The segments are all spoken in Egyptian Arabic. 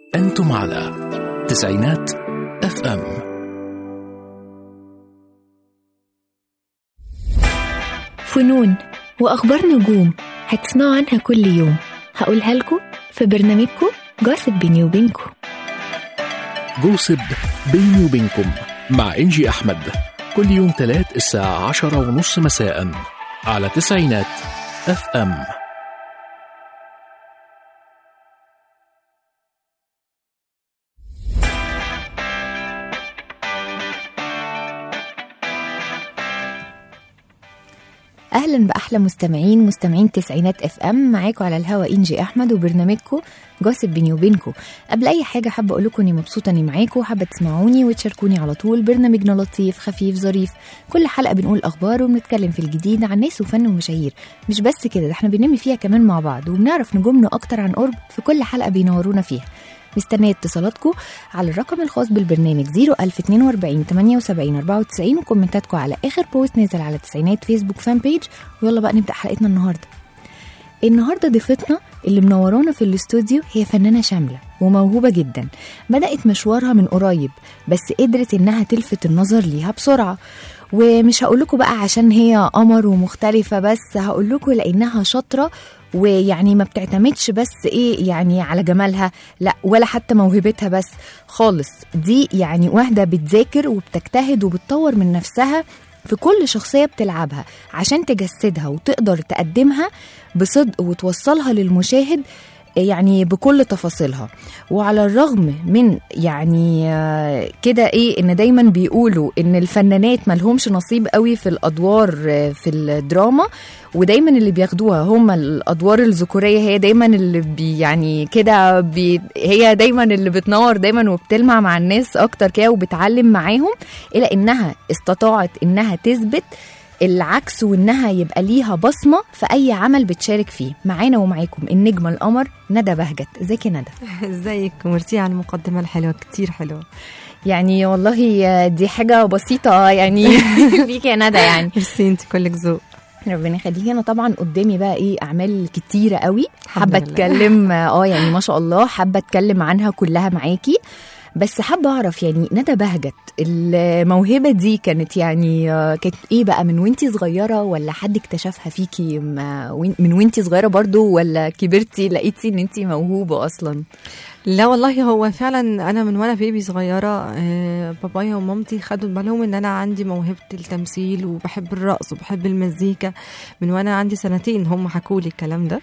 أنتم على تسعينات اف ام فنون وأخبار نجوم هتسمعوا عنها كل يوم هقولها لكم في برنامجكم جاسب بيني وبينكم جوسب بيني وبينكم مع إنجي أحمد كل يوم تلات الساعة عشرة ونص مساء على تسعينات اف ام اهلا باحلى مستمعين مستمعين تسعينات اف ام معاكم على الهوا انجي احمد وبرنامجكم جاسب بيني وبينكم قبل اي حاجه حابه اقول لكم اني مبسوطه اني معاكم حابه تسمعوني وتشاركوني على طول برنامجنا لطيف خفيف ظريف كل حلقه بنقول اخبار وبنتكلم في الجديد عن ناس وفن ومشاهير مش بس كده ده احنا بننمي فيها كمان مع بعض وبنعرف نجومنا اكتر عن قرب في كل حلقه بينورونا فيها مستنيه اتصالاتكم على الرقم الخاص بالبرنامج 01042 78 94 وكومنتاتكم على اخر بوست نزل على تسعينات فيسبوك فان بيج ويلا بقى نبدا حلقتنا النهارده النهارده ضيفتنا اللي منورانا في الاستوديو هي فنانه شامله وموهوبه جدا بدات مشوارها من قريب بس قدرت انها تلفت النظر ليها بسرعه ومش هقول لكم بقى عشان هي قمر ومختلفه بس هقول لكم لانها شاطره ويعني ما بتعتمدش بس ايه يعني على جمالها لا ولا حتى موهبتها بس خالص دي يعني واحده بتذاكر وبتجتهد وبتطور من نفسها في كل شخصيه بتلعبها عشان تجسدها وتقدر تقدمها بصدق وتوصلها للمشاهد يعني بكل تفاصيلها وعلى الرغم من يعني آه، كده ايه ان دايما بيقولوا ان الفنانات ملهمش نصيب قوي في الادوار آه، في الدراما ودايما اللي بياخدوها هم الادوار الذكوريه هي دايما اللي بي يعني كده بي هي دايما اللي بتنور دايما وبتلمع مع الناس اكتر كده وبتعلم معاهم الى انها استطاعت انها تثبت العكس وانها يبقى ليها بصمه في اي عمل بتشارك فيه معانا ومعاكم النجمه القمر ندى بهجت ازيك يا ندى ازيك ميرسي على المقدمه الحلوه كتير حلوه يعني والله دي حاجه بسيطه يعني ليك يا ندى يعني ميرسي انت كلك ذوق ربنا يخليك انا طبعا قدامي بقى ايه اعمال كتيره قوي الحمد حابه لله. اتكلم اه يعني ما شاء الله حابه اتكلم عنها كلها معاكي بس حابه اعرف يعني ندى بهجت الموهبه دي كانت يعني آه، كانت ايه بقى من وانتي صغيره ولا حد اكتشفها فيكي ما- وين- من وانتي صغيره برضو ولا كبرتي لقيتي ان انتي موهوبه اصلا لا والله هو فعلا انا من وانا بيبي صغيره آه، بابايا ومامتي خدوا بالهم ان انا عندي موهبه التمثيل وبحب الرقص وبحب المزيكا من وانا عندي سنتين هم حكوا لي الكلام ده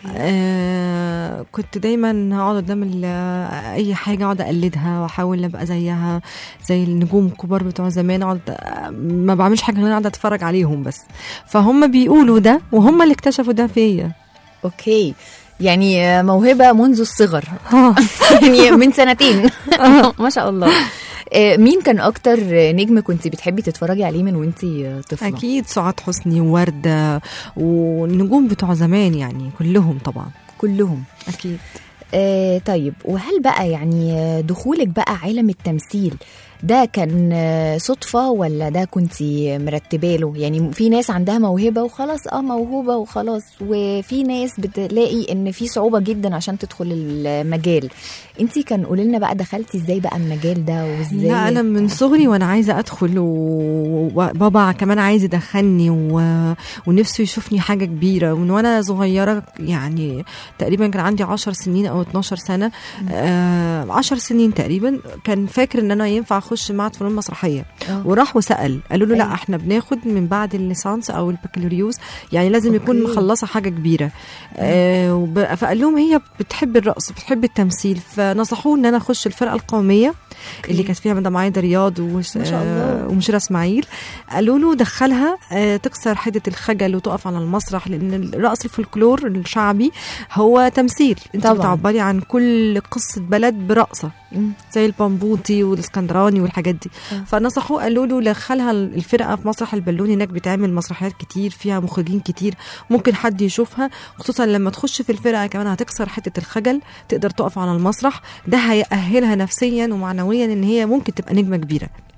آه كنت دايما اقعد قدام ال- اي حاجه اقعد اقلدها واحاول ابقى زيها زي النجوم الكبار بتوع زمان اقعد ما بعملش حاجه غير إن أنا قاعده اتفرج عليهم بس فهم بيقولوا ده وهم اللي اكتشفوا ده فيا اوكي يعني آه، موهبه منذ الصغر يعني من سنتين ما شاء الله آه، مين كان اكتر نجم كنت بتحبي تتفرجي عليه من وانتي طفله اكيد سعاد حسني وورده والنجوم بتوع زمان يعني كلهم طبعا كلهم اكيد آه طيب وهل بقى يعني آه، دخولك بقى عالم التمثيل ده كان آه، صدفة ولا ده كنت مرتبه له يعني في ناس عندها موهبة وخلاص اه موهوبة وخلاص وفي ناس بتلاقي ان في صعوبة جدا عشان تدخل المجال انتي كان قولي لنا بقى دخلتي ازاي بقى المجال ده وازاي لا انا من صغري وانا عايزه ادخل و- وبابا كمان عايز يدخلني و... ونفسه يشوفني حاجه كبيره ومن وانا صغيره يعني تقريبا كان عندي 10 سنين او 12 سنه آه 10 سنين تقريبا كان فاكر ان انا ينفع اخش معهد فنون مسرحيه آه. وراح وسال قالوا له أيوة. لا احنا بناخد من بعد الليسانس او البكالوريوس يعني لازم يكون أوكي. مخلصه حاجه كبيره آه وب- فقال لهم هي بتحب الرقص بتحب التمثيل فنصحوه ان انا اخش الفرقه القوميه اللي كانت فيها مدام عايده رياض وش... ما شاء الله. آه، ومشيره اسماعيل قالوا له دخلها آه، تكسر حده الخجل وتقف على المسرح لان الرقص الفولكلور الشعبي هو تمثيل انت طبعاً. بتعبري عن كل قصه بلد برقصه مم. زي البامبوتي والاسكندراني والحاجات دي آه. فنصحوه قالوا له دخلها الفرقه في مسرح البالون هناك بتعمل مسرحيات كتير فيها مخرجين كتير ممكن حد يشوفها خصوصا لما تخش في الفرقه كمان هتكسر حته الخجل تقدر تقف على المسرح ده هيأهلها نفسيا ومعنويا ان هي ممكن تبقى نجمه كبيره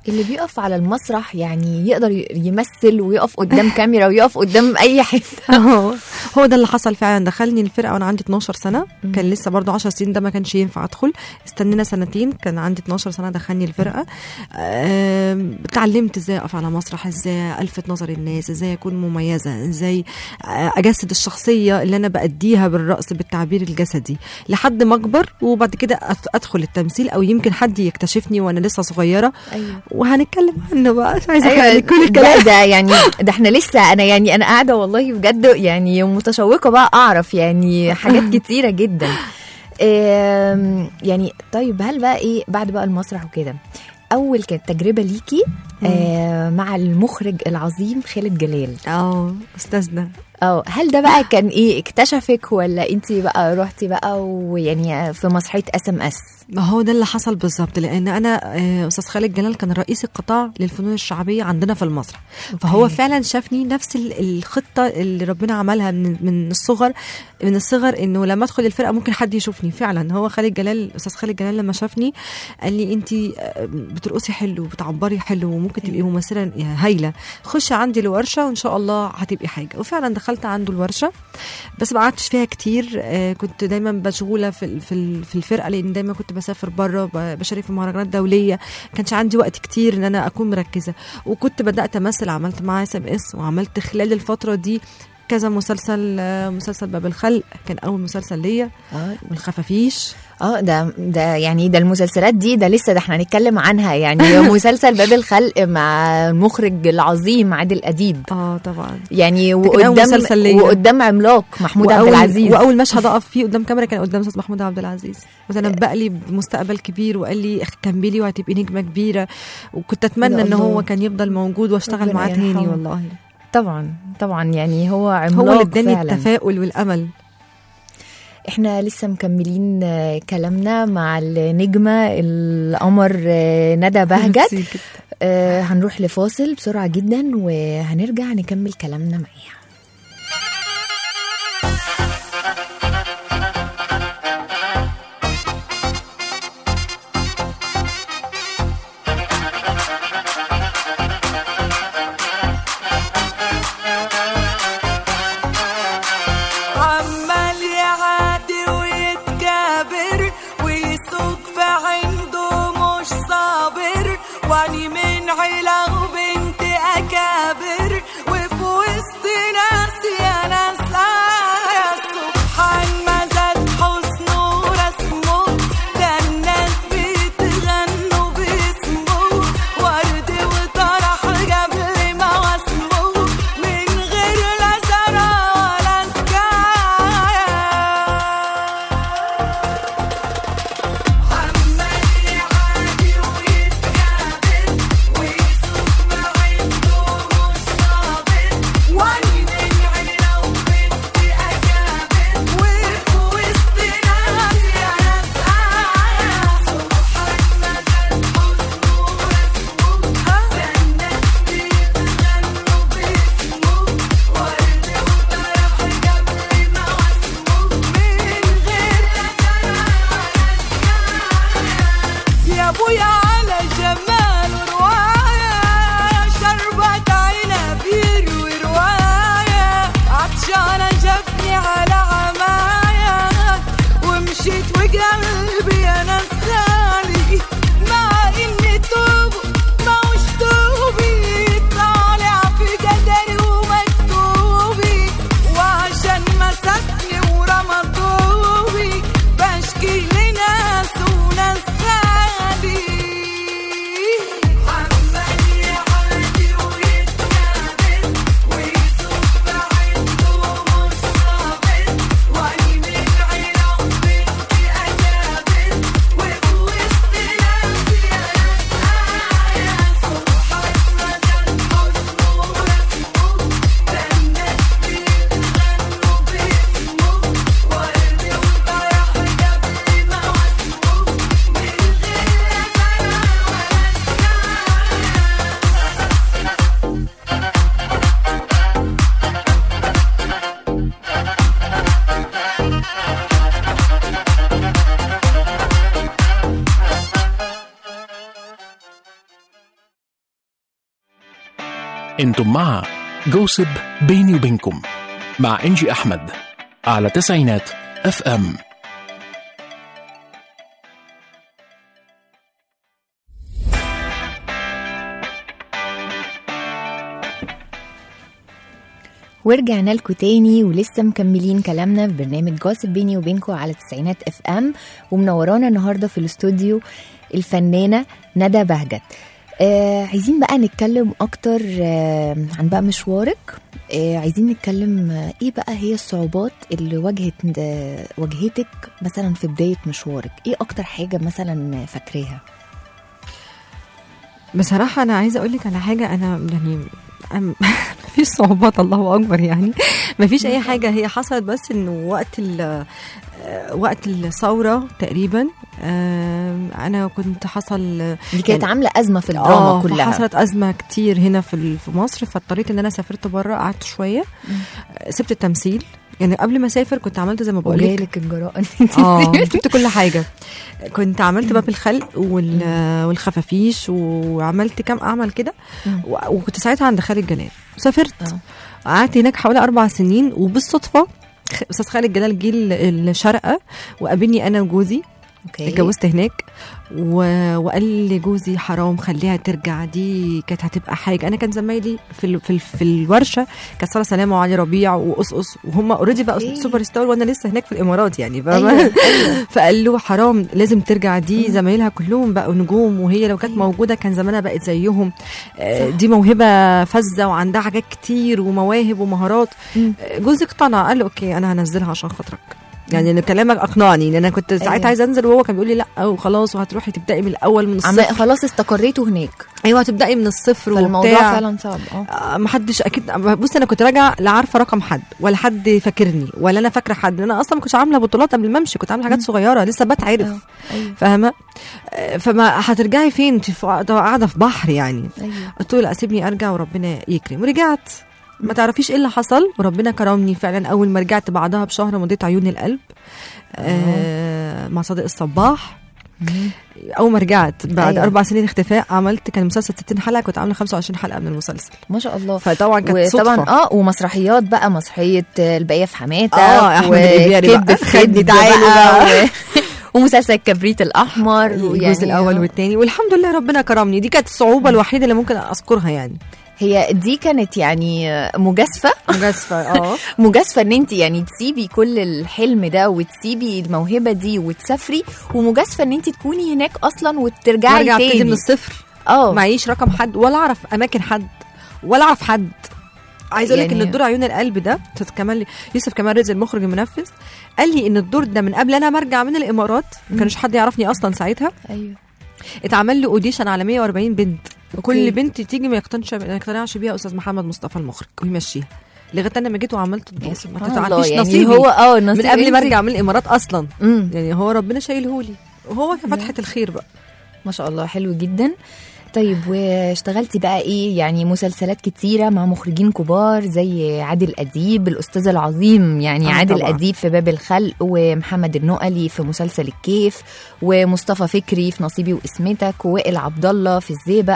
اللي بيقف على المسرح يعني يقدر ي- يمثل ويقف قدام كاميرا ويقف قدام اي حته هو هو ده اللي حصل فعلا دخلني الفرقه وانا عندي 12 سنه كان لسه برضو 10 سنين ده ما كانش ينفع ادخل استنينا سنتين كان عندي 12 سنه دخلني الفرقه آم، اتعلمت ازاي اقف على مسرح ازاي الفت نظر الناس ازاي اكون مميزه ازاي آه، اجسد الشخصيه اللي انا باديها بالرقص بالتعبير الجسدي لحد ما اكبر وبعد كده أت- ادخل التمثيل او يمكن حد يكتشفني وانا لسه صغيره ايوه وهنتكلم عنه بقى مش عايزه ايوه احرق لك كل الكلام ده, ده يعني ده احنا لسه انا يعني انا قاعده والله بجد يعني متشوقه بقى اعرف يعني حاجات كتيره جدا آم، يعني طيب هل بقى ايه بعد بقى المسرح وكده اول كانت تجربه ليكي آه مع المخرج العظيم خالد جلال اه استاذنا اه هل ده بقى كان ايه اكتشفك ولا انت بقى رحتي بقى ويعني في مسرحيه اس ام اس ما هو ده اللي حصل بالظبط لان انا آه، استاذ خالد جلال كان رئيس القطاع للفنون الشعبيه عندنا في المسرح فهو فعلا شافني نفس ال- الخطه اللي ربنا عملها من من الصغر من الصغر انه لما ادخل الفرقه ممكن حد يشوفني فعلا هو خالد جلال استاذ خالد جلال لما شافني قال لي انت بترقصي حلو وبتعبري حلو وممكن تبقي ممثله هايله خشي عندي الورشه وان شاء الله هتبقي حاجه وفعلا دخلت عنده الورشه بس ما قعدتش فيها كتير آه، كنت دايما مشغوله في ال- في ال- في الفرقه لان دايما كنت بسافر بره ب- بشارك في مهرجانات دوليه كانش عندي وقت كتير ان انا اكون مركزه وكنت بدات امثل عملت معاه اس ام اس وعملت خلال الفتره دي كذا مسلسل آه، مسلسل باب الخلق كان اول مسلسل ليا اه والخفافيش اه ده ده يعني ده المسلسلات دي ده لسه ده احنا هنتكلم عنها يعني مسلسل باب الخلق مع المخرج العظيم عادل اديب اه طبعا يعني ده كان أول وقدام مسلسل ليا. وقدام عملاق محمود عبد وأول- العزيز واول مشهد اقف فيه قدام كاميرا كان قدام استاذ محمود عبد العزيز وتنبأ لي بمستقبل كبير وقال لي كملي وهتبقي نجمه كبيره وكنت اتمنى ده ان الله. هو كان يفضل موجود واشتغل ربنا معاه تاني يرحمه. والله طبعا طبعا يعني هو عملاق هو اللي اداني فعلا التفاؤل والامل احنا لسه مكملين آه، كلامنا مع النجمه القمر آه، ندى بهجت ميرسي جدا. آه، هنروح لفاصل بسرعه جدا وهنرجع نكمل كلامنا معاها عمال يعادي ويتكابر ويسوق في عنده مش صابر واني من عيلة وبنت أكابر وفي وسطنا انتم مع جوسب بيني وبينكم مع انجي احمد على تسعينات اف ام ورجعنا لكم تاني ولسه مكملين كلامنا في برنامج جاسب بيني وبينكم على تسعينات اف ام ومنورانا النهارده في الاستوديو الفنانه ندى بهجت آه عايزين بقى نتكلم اكتر آه عن بقى مشوارك آه عايزين نتكلم آه ايه بقى هي الصعوبات اللي واجهت آه واجهتك مثلا في بدايه مشوارك ايه اكتر حاجه مثلا فاكراها بصراحة أنا عايزة أقول لك على حاجة أنا يعني أم- مفيش صعوبات الله أكبر يعني مفيش أي حاجة هي حصلت بس إنه وقت ال آه، وقت الثورة تقريبا آم، أنا كنت حصل دي كانت يعني- عامله ازمه في الدراما آه، كلها حصلت أزمة كتير هنا في ال- في مصر فاضطريت إن أنا سافرت بره قعدت شوية آه، سبت التمثيل يعني قبل ما اسافر كنت عملت زي ما بقول لك وجايلك الجراءه إن انت اه جبت كل حاجه كنت عملت باب الخلق وال- والخفافيش وعملت كام اعمل كده مم. و- وكنت ساعتها عند خالد جلال سافرت آه. قعدت هناك حوالي اربع سنين وبالصدفه خ- استاذ خالد جلال جه ال- الشارقه وقابلني انا وجوزي اوكي اتجوزت هناك و... وقال لي جوزي حرام خليها ترجع دي كانت هتبقى حاجه انا كان زمايلي في ال... في, ال... في الورشه كانت ساره سلامه وعلي ربيع وقصقص وهم اوريدي بقى أوكي. سوبر ستار وانا لسه هناك في الامارات يعني فاهمة؟ أيوة، أيوة. فقال له حرام لازم ترجع دي زمايلها كلهم بقوا نجوم وهي لو كانت موجوده كان زمانها بقت زيهم آه، صح. دي موهبه فذه وعندها حاجات كتير ومواهب ومهارات مم. آه، جوزي اقتنع قال له اوكي انا هنزلها عشان خاطرك يعني إن كلامك اقنعني لان انا كنت ساعتها أيوة. عايزه انزل وهو كان بيقول لي لا وخلاص وهتروحي تبداي من الاول من عم الصفر خلاص استقريتوا هناك ايوه هتبداي من الصفر فالموضوع وبتاع فعلا صعب اه آه، محدش اكيد بص انا كنت راجعه لا عارفه رقم حد ولا حد فاكرني ولا انا فاكره حد انا اصلا ما كنتش عامله بطولات قبل ما امشي كنت عامله حاجات صغيره لسه بتعرف آه، ايوه فاهمه آه، فما هترجعي فين انت في- قاعده في بحر يعني ايوه قلت له لا سيبني ارجع وربنا يكرم ورجعت ما تعرفيش ايه اللي حصل وربنا كرمني فعلا اول ما رجعت بعدها بشهر مضيت عيون القلب آه مع صادق الصباح اول ما رجعت بعد أيوة. أيوة. اربع سنين اختفاء عملت كان مسلسل 60 حلقه كنت عامله 25 حلقه من المسلسل ما شاء الله فطبعا كانت وطبعا صدفه اه ومسرحيات بقى مسرحيه البقيه في حماته آه، أحمد الربيعي بقى. وكدب في خدني كدب تعالوا بقى بقى. و... ومسلسل الكبريت الاحمر الجزء الاول والثاني والحمد لله ربنا كرمني دي كانت الصعوبه الوحيده اللي ممكن اذكرها يعني هي دي كانت يعني مجازفه مجازفه اه مجازفه ان انت يعني تسيبي كل الحلم ده وتسيبي الموهبه دي وتسافري ومجازفه ان انت تكوني هناك اصلا وترجعي وارجع ابتدي تاني من الصفر اه معيش رقم حد ولا اعرف اماكن حد ولا اعرف حد عايزه اقول لك يعني- ان الدور عيون القلب ده استاذ كمال يوسف كمال رزق المخرج المنفذ قال لي ان الدور ده من قبل انا ما ارجع من الامارات ما كانش حد يعرفني اصلا ساعتها ايوه اتعمل لي اوديشن على 140 بنت أوكي. وكل بنت تيجي ما يقتنعش ما يقتنعش بيها استاذ محمد مصطفى المخرج ويمشيها لغايه انا ما جيت وعملت الدور يا ما سبحان الله تعرفيش يعني نصيبي هو اه من نصيب قبل ما انت- ارجع من الامارات اصلا مم. يعني هو ربنا شايلهولي وهو كان فتحه الخير بقى ما شاء الله حلو جدا طيب واشتغلتي بقى ايه يعني مسلسلات كتيرة مع مخرجين كبار زي عادل أديب الأستاذ العظيم يعني آه عادل طبعاً. أديب في باب الخلق ومحمد النقلي في مسلسل الكيف ومصطفى فكري في نصيبي واسمتك ووائل عبد الله في الزيبق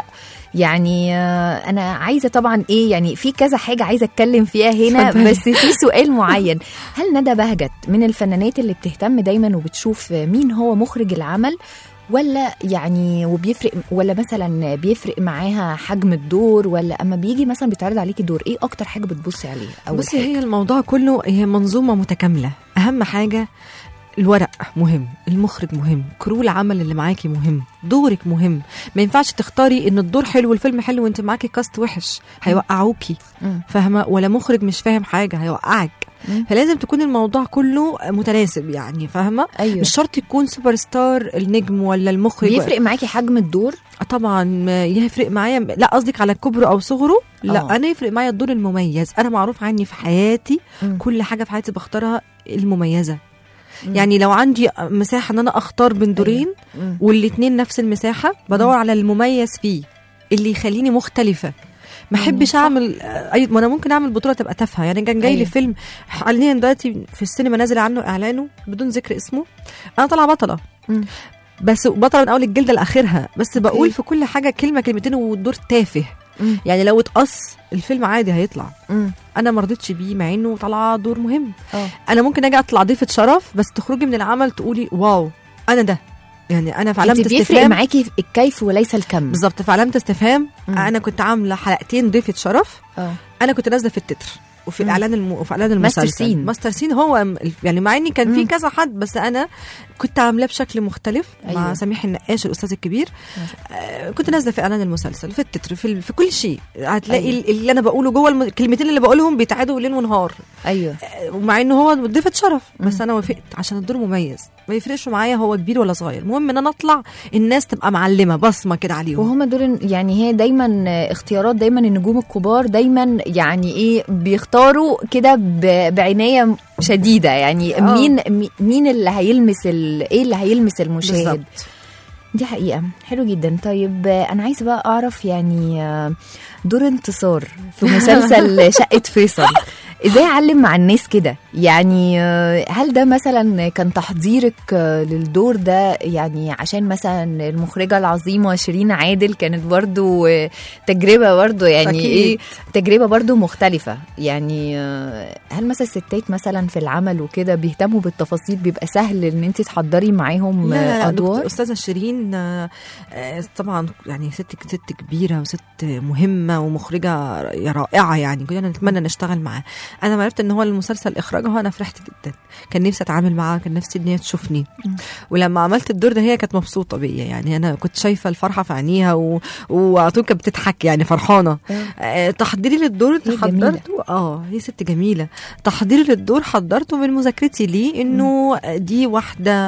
يعني آه، انا عايزه طبعا ايه يعني في كذا حاجه عايزه اتكلم فيها هنا اتفضلي. بس في سؤال معين هل ندى بهجت من الفنانات اللي بتهتم دايما وبتشوف مين هو مخرج العمل ولا يعني وبيفرق ولا مثلا بيفرق معاها حجم الدور ولا اما بيجي مثلا بيتعرض عليكي دور ايه اكتر حاجه بتبصي عليها اول بصي حاجة؟ هي الموضوع كله هي منظومه متكامله اهم حاجه الورق مهم المخرج مهم كرو العمل اللي معاكي مهم دورك مهم ما ينفعش تختاري ان الدور حلو والفيلم حلو وانت معاكي كاست وحش هيوقعوكي مم. فاهمه ولا مخرج مش فاهم حاجه هيوقعك مم. فلازم تكون الموضوع كله متناسب يعني فاهمه ايوه مش شرط يكون سوبر ستار النجم ولا المخرج بيفرق معاكي حجم الدور آه طبعا ما يفرق معايا لا قصدك على كبره او صغره لا آه. أوه. انا يفرق معايا الدور المميز انا معروف عني في حياتي مم. كل حاجه في حياتي بختارها المميزه مم. يعني لو عندي مساحه ان انا اختار بين دورين مم. والاتنين نفس المساحه بدور على المميز فيه اللي يخليني مختلفه ما احبش صح. اعمل اي ما انا ممكن اعمل بطوله تبقى تافهه يعني كان جاي لي أيوة. فيلم حاليا دلوقتي في السينما نازل عنه اعلانه بدون ذكر اسمه انا طالعه بطله مم. بس بطله من اول الجلده لاخرها بس بقول أوكي. في كل حاجه كلمه كلمتين والدور تافه مم. يعني لو اتقص الفيلم عادي هيطلع مم. انا ما رضيتش بيه مع انه طالعه دور مهم اه انا ممكن اجي اطلع ضيفه شرف بس تخرجي من العمل تقولي واو انا ده يعني انا في علامه انت بيفرق استفهام معاكي الكيف وليس الكم بالظبط في علامه استفهام مم. انا كنت عامله حلقتين ضيفه شرف اه انا كنت نازله في التتر وفي مم. اعلان الم... وفي اعلان ماستر المسلسل سين. ماستر سين هو م- يعني مع اني كان في مم. كذا حد بس انا كنت عاملاه بشكل مختلف أيوة. مع سميح النقاش الاستاذ الكبير آه كنت نازله في اعلان المسلسل في التتر في, ال... في كل شيء هتلاقي أيوة. أيوة. اللي انا بقوله جوه الم... الكلمتين اللي بقولهم بيتعادوا ليل ونهار ايوه آه، ومع انه هو ضيفه شرف بس مم. انا وافقت عشان الدور مميز ما يفرقش معايا هو كبير ولا صغير المهم ان انا اطلع الناس تبقى معلمه بصمه كده عليهم وهم دول يعني هي دايما اختيارات دايما النجوم الكبار دايما يعني ايه بيختاروا كده ب- بعنايه شديده يعني آه. مين مي- مين اللي هيلمس ال- ايه اللي هيلمس المشاهد بالظبط دي حقيقه حلو جدا طيب آه، انا عايزه بقى اعرف يعني آه، دور انتصار في مسلسل شقه فيصل ازاي اعلم مع الناس كده يعني آه، هل ده مثلا كان تحضيرك آه، للدور ده يعني عشان مثلا المخرجه العظيمه شيرين عادل كانت برضو آه، تجربه برضو يعني أكيد. ايه تجربه برضو مختلفه يعني آه، هل مثلا الستات مثلا في العمل وكده بيهتموا بالتفاصيل بيبقى سهل ان انت تحضري معاهم لا لا آه، لا ادوار دكتور استاذه شيرين آه، آه، طبعا يعني ست ست كبيره وست مهمه ومخرجه رائعه يعني كلنا نتمنى نشتغل معاه انا ما عرفت ان هو المسلسل اخراجها انا فرحت جدا كان نفسي اتعامل معاها كان نفسي ان هي تشوفني مم. ولما عملت الدور ده هي كانت مبسوطه بيا يعني انا كنت شايفه الفرحه في عينيها و... وعلى طول كانت بتضحك يعني فرحانه آه. آه، تحضيري للدور هي جميلة. حضرته اه هي ست جميله تحضيري للدور حضرته من مذاكرتي ليه انه دي واحده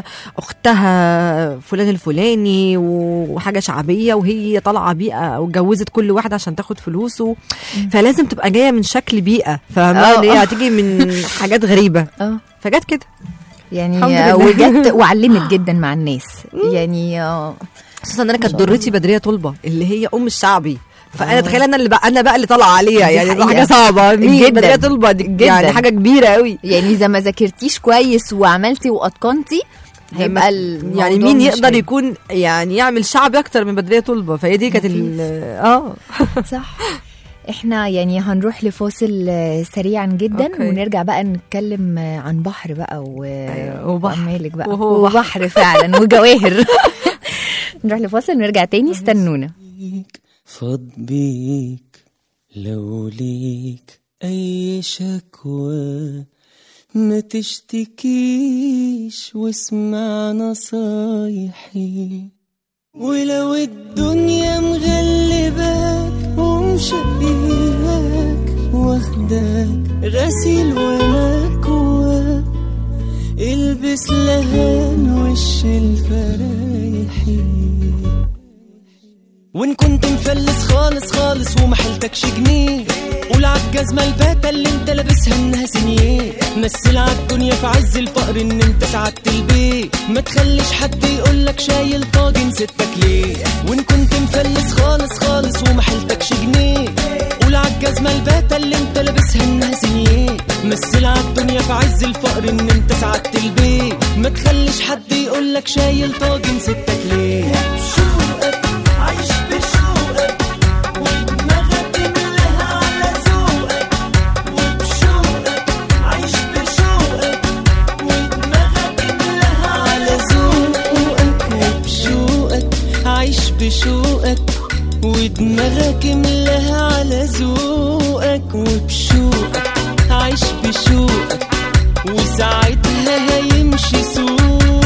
اختها فلان الفلاني وحاجه شعبيه وهي طالعه بيئه واتجوزت كل واحده عشان تاخد فلوسه فلازم تبقى جايه من شكل بيئه فاهمه آه، اللي آه. هي هتيجي من حاجات غريبه اه فجت كده يعني الحمد آه، لله. وجدت وعلمت جدا مع الناس يعني آه، خصوصا ان انا كانت ما شاء الله. ضرتي بدريه طلبه اللي هي ام الشعبي فانا آه. تخيل انا اللي بقى انا بقى اللي طالعه عليها دي يعني حقيقة. حاجه صعبه مين جداً. بدريه طلبه دي جداً. يعني حاجه كبيره قوي يعني اذا ما ذاكرتيش كويس وعملتي واتقنتي هيبقى الموضوع يعني مين مش يقدر حلو. يكون يعني يعمل شعبي اكتر من بدريه طلبه فهي دي كانت ال- اه صح احنا يعني هنروح لفاصل آه، سريعا جدا أوكي. ونرجع بقى نتكلم آه، عن بحر بقى و... أيوة، وبحر. وأمالك بقى وهو بحر. وبحر فعلا وجواهر نروح لفاصل ونرجع تاني استنونا بيك فاض بيك لو ليك أي شكوى ما تشتكيش واسمع نصايحي ولو الدنيا مغلباك ومشقياك واخداك غسيل ومكواك البس لهان وش الفرايحي وان كنت مفلس خالص خالص وما حيلتكش جنيه قول عالجزمة الباتة اللي انت لابسها انها سنيه مثل عالدنيا في عز الفقر ان انت سعدت البيت ما تخليش حد يقولك شايل طاجن ستك ليه وان كنت مفلس خالص خالص وما حيلتكش جنيه قول عالجزمة الباتة اللي انت لابسها انها سنيه مثل عالدنيا في عز الفقر ان انت سعدت البيت ما تخليش حد يقولك شايل طاجن ستك ليه شوقك عايش بشوقك ودماغك ملاها على ذوقك وبشوقك عايش بشوقك ودماغك ملاها على ذوقك وبشوقك عايش بشوقك ودماغك ملاها على ذوقك وبشوقك عايش بشوقك وساعتها هيمشي سوقك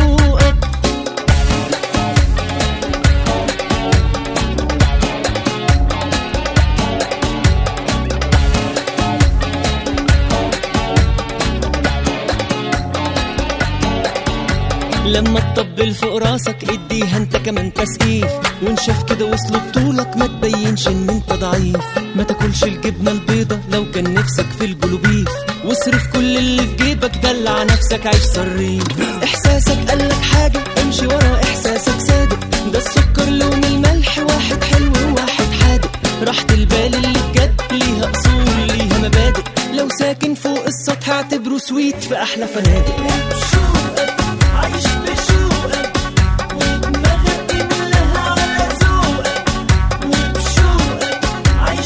لما تطبل فوق راسك اديها انت كمان تسقيف وان شاف كده وصلوا بطولك ما تبينش ان انت ضعيف ما تاكلش الجبنه البيضه لو كان نفسك في البلوبيف واصرف كل اللي في جيبك دلع نفسك عيش صريف احساسك قالك حاجه امشي ورا احساسك صادق ده السكر لون الملح واحد حلو وواحد حادق راحة البال اللي بجد ليها اصول ليها مبادئ لو ساكن فوق السطح اعتبره سويت في احلى فنادق عايش بشوقك ودماغك ملاها على ذوقك وبشوقك عايش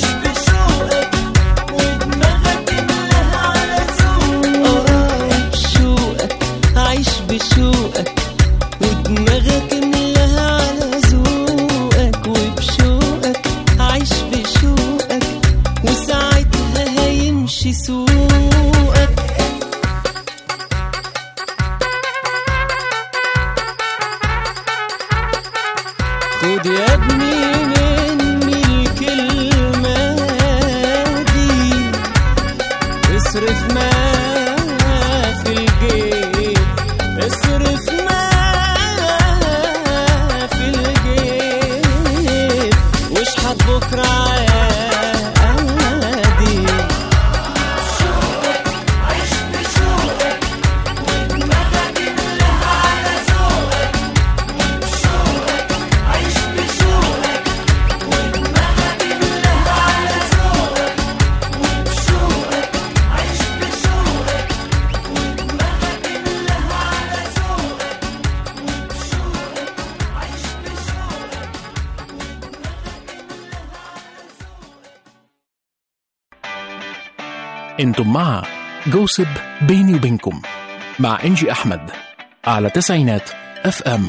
انتم مع جوسب بيني وبينكم مع انجي احمد على تسعينات اف ام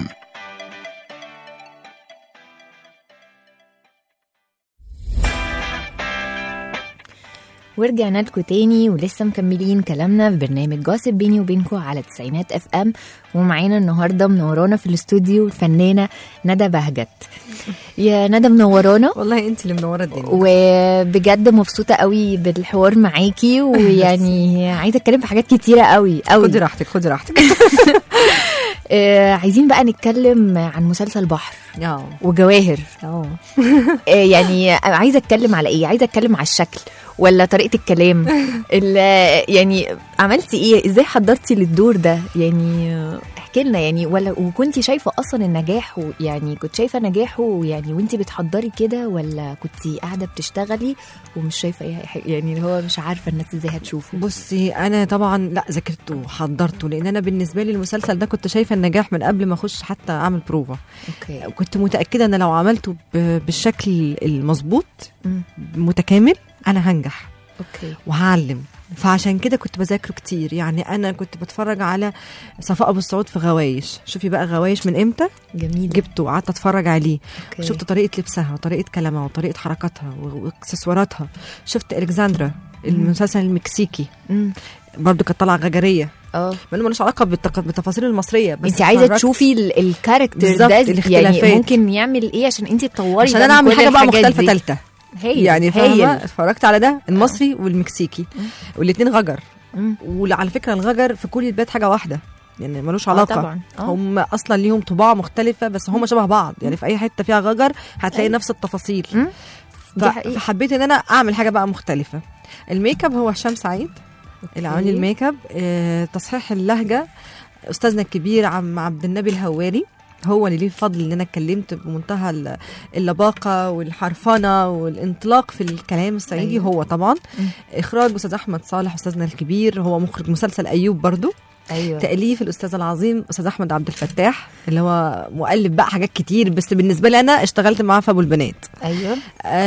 ورجعنا لكم تاني ولسه مكملين كلامنا في برنامج جاسب بيني وبينكم على تسعينات اف ام ومعانا النهارده منورانا في الاستوديو الفنانه ندى بهجت يا ندى منورانا والله انت اللي منوره الدنيا وبجد مبسوطه قوي بالحوار معاكي ويعني عايزه اتكلم في حاجات كتيره قوي قوي خدي راحتك خدي راحتك آه عايزين بقى نتكلم عن مسلسل بحر اه وجواهر اه آه يعني عايزه اتكلم على ايه عايزه اتكلم على الشكل ولا طريقه الكلام ال- يعني عملتي ايه ازاي حضرتي للدور ده يعني آه، احكي لنا يعني ولا وكنتي شايفه اصلا النجاح و- يعني كنت شايفه نجاحه يعني وانتي بتحضري كده ولا كنتي قاعده بتشتغلي ومش شايفه اي حاجه يعني اللي هو مش عارفه الناس ازاي هتشوفه بصي انا طبعا لا ذاكرته وحضرته لان انا بالنسبه لي المسلسل ده كنت شايفه النجاح من قبل ما اخش حتى اعمل بروفا اوكي كنت متاكده ان لو عملته ب- بالشكل المظبوط مم. متكامل انا هنجح اوكي وهعلم فعشان كده كنت بذاكره كتير يعني انا كنت بتفرج على صفاء ابو السعود في غوايش شوفي بقى غوايش من امتى جميل جبته وقعدت اتفرج عليه أوكي. شفت طريقه لبسها وطريقه كلامها وطريقه حركاتها و- واكسسواراتها شفت الكسندرا المسلسل المكسيكي مم. برضو كانت طالعه غجريه اه ما له ملوش علاقه بالتق- بالتفاصيل المصريه بس انت عايزه اتفرجت تشوفي ال- الكاركتر بالظبط، ده يعني الاختلافات. ممكن يعمل ايه عشان انت تطوري عشان بقى انا من اعمل كل حاجه بقى الحاجات مختلفه دي. ثالثه هايل يعني فاهمه هايل اتفرجت على ده المصري والمكسيكي والاثنين غجر مم. وعلى فكره الغجر في كل البيت حاجه واحده يعني ملوش آه علاقه طبعا آه. هم اصلا ليهم طباع مختلفه بس هم شبه بعض يعني في اي حته فيها غجر هتلاقي أيوة. نفس التفاصيل مم. ف- دي حقيقة. فحبيت ان انا اعمل حاجه بقى مختلفه الميك اب هو هشام سعيد اللي عامل لي الميك اب آه، تصحيح اللهجه استاذنا الكبير عم عبد النبي الهواري هو اللي ليه الفضل ان انا اتكلمت بمنتهى ال- اللباقه والحرفنه والانطلاق في الكلام الصعيدي أيوة. هو طبعا مم. اخراج استاذ احمد صالح استاذنا الكبير هو مخرج مسلسل ايوب برضو ايوه تاليف الاستاذ العظيم استاذ احمد عبد الفتاح اللي هو مؤلف بقى حاجات كتير بس بالنسبه لي انا اشتغلت معاه في ابو البنات ايوه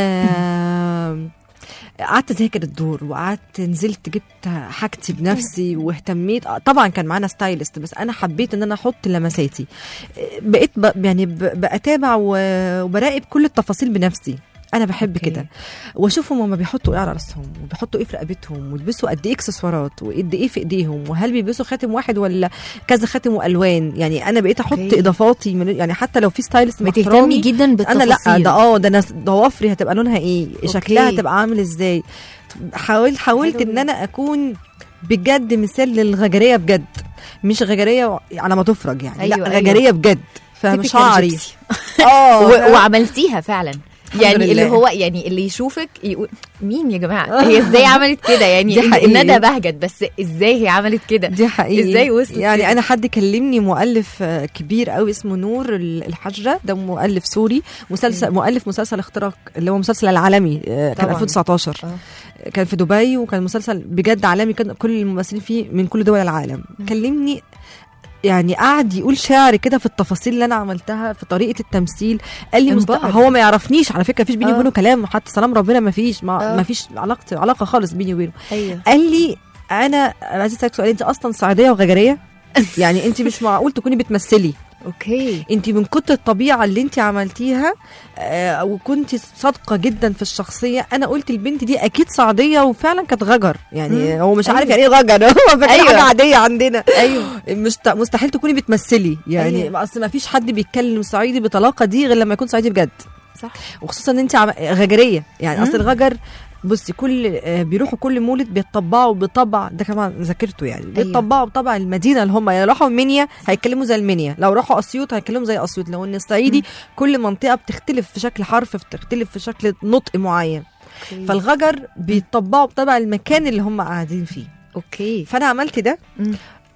آم، قعدت اذاكر الدور وقعدت نزلت جبت حاجتي بنفسي واهتميت آه، طبعا كان معانا ستايلست بس انا حبيت ان انا احط لمساتي آه، بقيت ب... يعني ب... بتابع و- وبراقب كل التفاصيل بنفسي انا بحب أوكي. كده واشوفهم هما بيحطوا ايه على راسهم وبيحطوا ايه في رقبتهم ويلبسوا قد ايه اكسسوارات وقد ايه في ايديهم وهل بيلبسوا خاتم واحد ولا كذا خاتم والوان يعني انا بقيت احط أوكي. اضافاتي من يعني حتى لو في ستايلست مع بتهتمي احترامي، جدا بالتفاصيل انا لا ده اه ده انا ضوافري هتبقى لونها ايه شكلها أوكي. هتبقى عامل ازاي حاولت حاولت حلو ان جدا. انا اكون بجد مثال للغجريه بجد مش غجريه على ما تفرج يعني أيوة، لا أيوة. غجريه بجد فاهم Typical شعري gypsy. اه و- وعملتيها فعلا يعني لله. اللي هو يعني اللي يشوفك يقول مين يا جماعه هي ازاي عملت كده يعني دي حقيقي. ندى بهجت بس ازاي هي عملت كده دي حقيقي إزاي وصلت يعني كده؟ انا حد كلمني مؤلف آه، كبير قوي اسمه نور ال- الحجره ده مؤلف سوري مسلسل مؤلف مسلسل اختراق اللي هو مسلسل العالمي آه، كان طبعاً. 2019 آه. كان في دبي وكان مسلسل بجد عالمي كان كل الممثلين فيه من كل دول العالم كلمني يعني قعد يقول شعر كده في التفاصيل اللي انا عملتها في طريقه التمثيل قال لي مست... انبهر. هو ما يعرفنيش على فكره فيش بيني آه. وبينه كلام حتى سلام ربنا ما فيش ما, آه. ما فيش علاقه علاقه خالص بيني وبينه ايوه قال لي انا انا عايزه اسالك سؤال انت اصلا صعيديه وغجريه يعني انت مش معقول تكوني بتمثلي اوكي انت من كتر الطبيعه اللي انت عملتيها آه وكنت صادقه جدا في الشخصيه انا قلت البنت دي اكيد صعيديه وفعلا كانت غجر يعني مم. هو مش عارف أيوة. يعني ايه غجر هو فاكر أيوة. حاجه عاديه عندنا ايوه مست... مستحيل تكوني بتمثلي يعني أيوة. أيوة. اصل ما فيش حد بيتكلم صعيدي بطلاقه دي غير لما يكون صعيدي بجد صح وخصوصا ان انت عم... غجريه يعني مم. اصل الغجر بصي كل آه، بيروحوا كل مولد بيطبعوا بطبع ده كمان ذاكرته يعني أيوة. بيطبعوا بطبع المدينه اللي هم يعني راحوا المنيا هيتكلموا زي المنيا لو راحوا اسيوط هيتكلموا زي اسيوط لو ان الصعيدي كل منطقه بتختلف في شكل حرف بتختلف في شكل نطق معين أوكي. فالغجر بيطبعوا بطبع المكان اللي هم قاعدين فيه اوكي فانا عملت ده مم.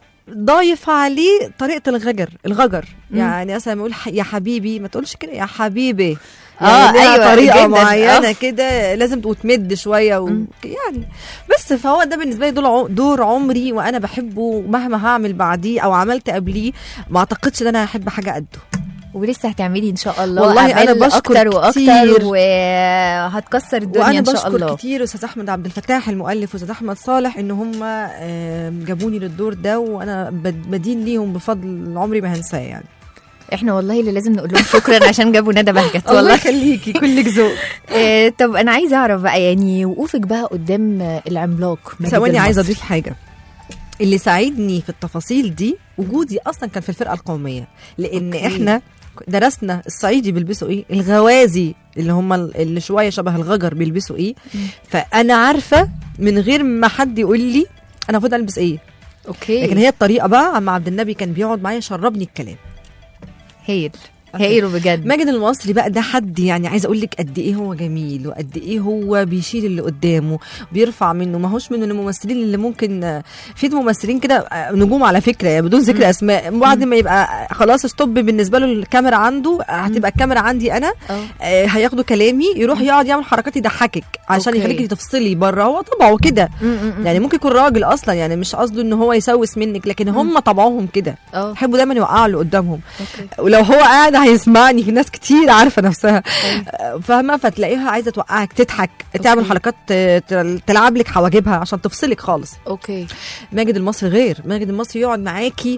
ضايف عليه طريقه الغجر الغجر مم. يعني مثلا يقول ح- يا حبيبي ما تقولش كده يا حبيبي آه، يعني ليها أيوة، طريقه جداً. معينه آه. كده لازم وتمد شويه و... مم. يعني بس فهو ده بالنسبه لي دول عم- دور عمري وانا بحبه مهما هعمل بعديه او عملت قبليه ما اعتقدش ان انا هحب حاجه قده ولسه هتعملي ان شاء الله والله أنا أعمال بشكر اكتر واكتر كتير. وهتكسر الدنيا وانا ان شاء بشكر الله كتير استاذ احمد عبد الفتاح المؤلف واستاذ احمد صالح ان هم آم، جابوني للدور ده وانا بد- بدين ليهم بفضل عمري ما هنساه يعني احنا والله اللي لازم نقول لهم شكرا عشان جابوا ندى بهجت الله والله يخليكي كلك ذوق آه، طب انا عايزه اعرف بقى يعني وقوفك بقى قدام آه، العملاق ماجد ثواني عايزه المصري. اضيف حاجه اللي ساعدني في التفاصيل دي وجودي اصلا كان في الفرقه القوميه لان أوكي. أوكي. احنا درسنا الصعيدي بيلبسوا ايه الغوازي اللي هم ال- اللي شويه شبه الغجر بيلبسوا ايه فانا عارفه من غير ما حد يقول لي انا المفروض البس ايه اوكي لكن هي الطريقه بقى عم عبد النبي كان بيقعد معايا شربني الكلام هايل أوكي. هايل بجد ماجد المصري بقى ده حد يعني عايزه اقول لك قد ايه هو جميل وقد ايه هو بيشيل اللي قدامه بيرفع منه ما هوش من الممثلين اللي ممكن آه، في ممثلين كده آه، نجوم على فكره يعني بدون ذكر اسماء بعد ما يبقى خلاص ستوب بالنسبه له الكاميرا عنده آه، هتبقى الكاميرا عندي انا اه آه، هياخدوا كلامي يروح يقعد يعمل حركات يضحكك عشان أوكي. يخليكي تفصلي بره هو طبعه كده م- م- م. يعني ممكن يكون راجل اصلا يعني مش قصده ان هو يسوس منك لكن هم طبعهم كده اه يحبوا دايما يوقعوا اللي قدامهم اوكي ولو هو قاعد هيسمعني في ناس كتير عارفه نفسها فاهمه فتلاقيها عايزه توقعك تضحك تعمل أوكي. حركات ت- تلعب لك حواجبها عشان تفصلك خالص اوكي ماجد المصري غير ماجد المصري يقعد معاكي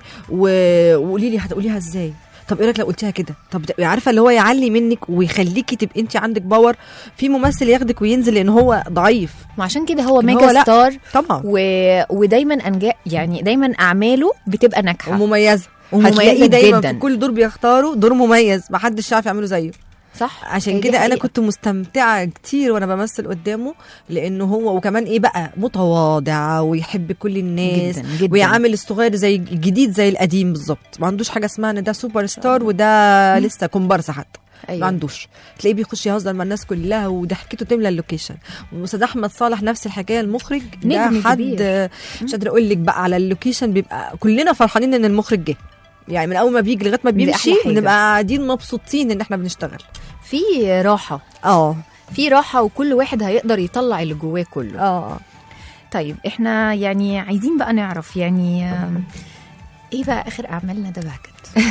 و- وقولي لي هتقوليها ازاي طب ايه رايك لو قلتيها كده طب ده- عارفه اللي هو يعلي منك ويخليكي تبقي انت عندك باور في ممثل ياخدك وينزل لان هو ضعيف ما عشان كده هو إن ميجا هو لا. ستار طبعا و... ودايما انجاء يعني دايما اعماله بتبقى ناجحه ومميزه ومميزة هتلاقيه دايما جداً. في كل دور بيختاروا دور مميز ما حدش عارف يعمله زيه صح عشان هي دي كده انا حقيقة. كنت مستمتعه كتير وانا بمثل قدامه لانه هو وكمان ايه بقى متواضع ويحب كل الناس جدا جدا ويعامل الصغير زي الجديد زي القديم بالظبط ما عندوش حاجه اسمها ان ده سوبر ستار وده لسه كومبارس حتى ما ايوه عندوش تلاقيه بيخش يهزر مع الناس كلها وضحكته تملى اللوكيشن واستاذ احمد صالح نفس الحكايه المخرج ده نجم حد كبير. مش قادره اقول لك بقى على اللوكيشن بيبقى كلنا فرحانين ان المخرج جه يعني من اول ما بيجي لغايه ما دي بيمشي أحلى حاجة. بنبقى قاعدين مبسوطين ان احنا بنشتغل في راحه اه في راحه وكل واحد هيقدر يطلع اللي جواه كله اه طيب احنا يعني عايزين بقى نعرف يعني آم، ايه بقى اخر اعمالنا ده بهجت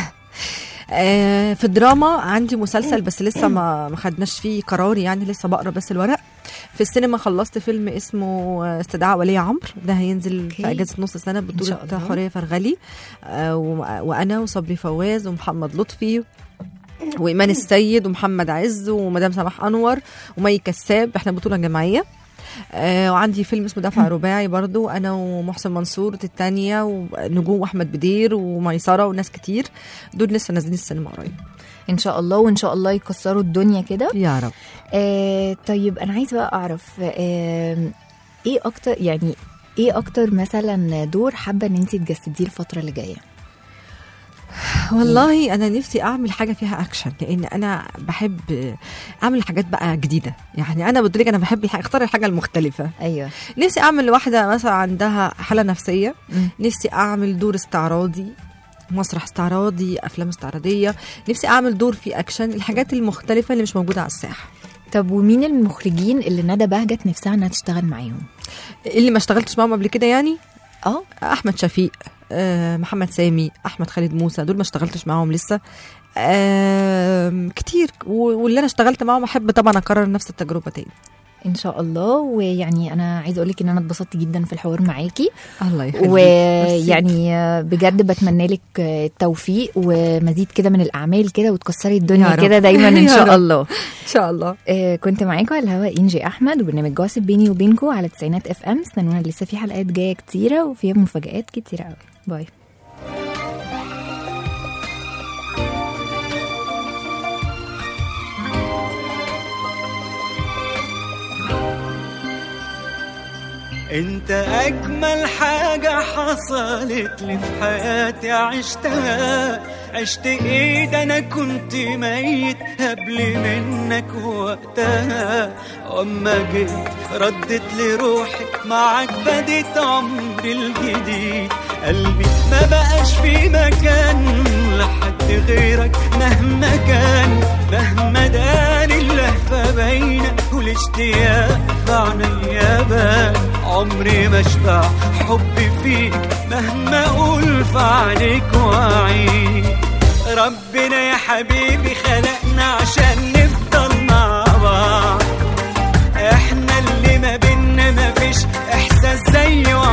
آه، في الدراما عندي مسلسل بس لسه ما ما خدناش فيه قرار يعني لسه بقرا بس الورق في السينما خلصت فيلم اسمه آه، استدعاء ولي عمرو ده هينزل أوكي. في اجازه نص سنه شاء بطوله الله. حوريه فرغلي آه، و- وانا وصبري فواز ومحمد لطفي وايمان السيد ومحمد عز ومدام سماح انور ومي كساب احنا بطوله جماعيه آه وعندي فيلم اسمه دفع رباعي برضو انا ومحسن منصور التانية ونجوم واحمد بدير وميسره وناس كتير دول لسه نازلين السينما قريب ان شاء الله وان شاء الله يكسروا الدنيا كده يا رب آه طيب انا عايزه بقى اعرف آه ايه اكتر يعني ايه اكتر مثلا دور حابه ان انت تجسديه الفتره اللي جايه والله انا نفسي اعمل حاجه فيها اكشن لان انا بحب اعمل حاجات بقى جديده يعني انا بقول لك انا بحب الحاجة اختار الحاجه المختلفه ايوه نفسي اعمل واحده مثلا عندها حاله نفسيه مم. نفسي اعمل دور استعراضي مسرح استعراضي افلام استعراضيه نفسي اعمل دور فيه اكشن الحاجات المختلفه اللي مش موجوده على الساحه طب ومين المخرجين اللي ندى بهجت نفسها انها تشتغل معاهم اللي ما اشتغلتش معاهم قبل كده يعني اه احمد شفيق آه، محمد سامي احمد خالد موسى دول ما اشتغلتش معاهم لسه آم، كتير و- واللي انا اشتغلت معاهم احب طبعا اكرر نفس التجربه تاني ان شاء الله ويعني انا عايزه اقول لك ان انا اتبسطت جدا في الحوار معاكي الله يخليك ويعني بجد بتمنى لك التوفيق ومزيد كده من الاعمال كده وتكسري يا الدنيا رب. كده دايما ان يا شاء رب. الله ان شاء الله آه، كنت معاكم على الهواء انجي احمد وبرنامج جاسب بيني وبينكم على تسعينات اف ام استنونا لسه في حلقات جايه كتيره وفيها مفاجآت كتيره قوي باي انت اجمل حاجة حصلت لي في حياتي عشتها عشت ايه ده انا كنت ميت قبل منك وقتها اما جيت ردت لي روحي معاك بديت عمري الجديد قلبي ما بقاش في مكان لحد غيرك مهما كان مهما دار اللهفة باينة والاشتياق في عينيا بان عمري ما اشبع حبي فيك مهما اقول في عليك واعيد ربنا يا حبيبي خلقنا عشان نفضل مع بعض احنا اللي ما بينا مفيش احساس زي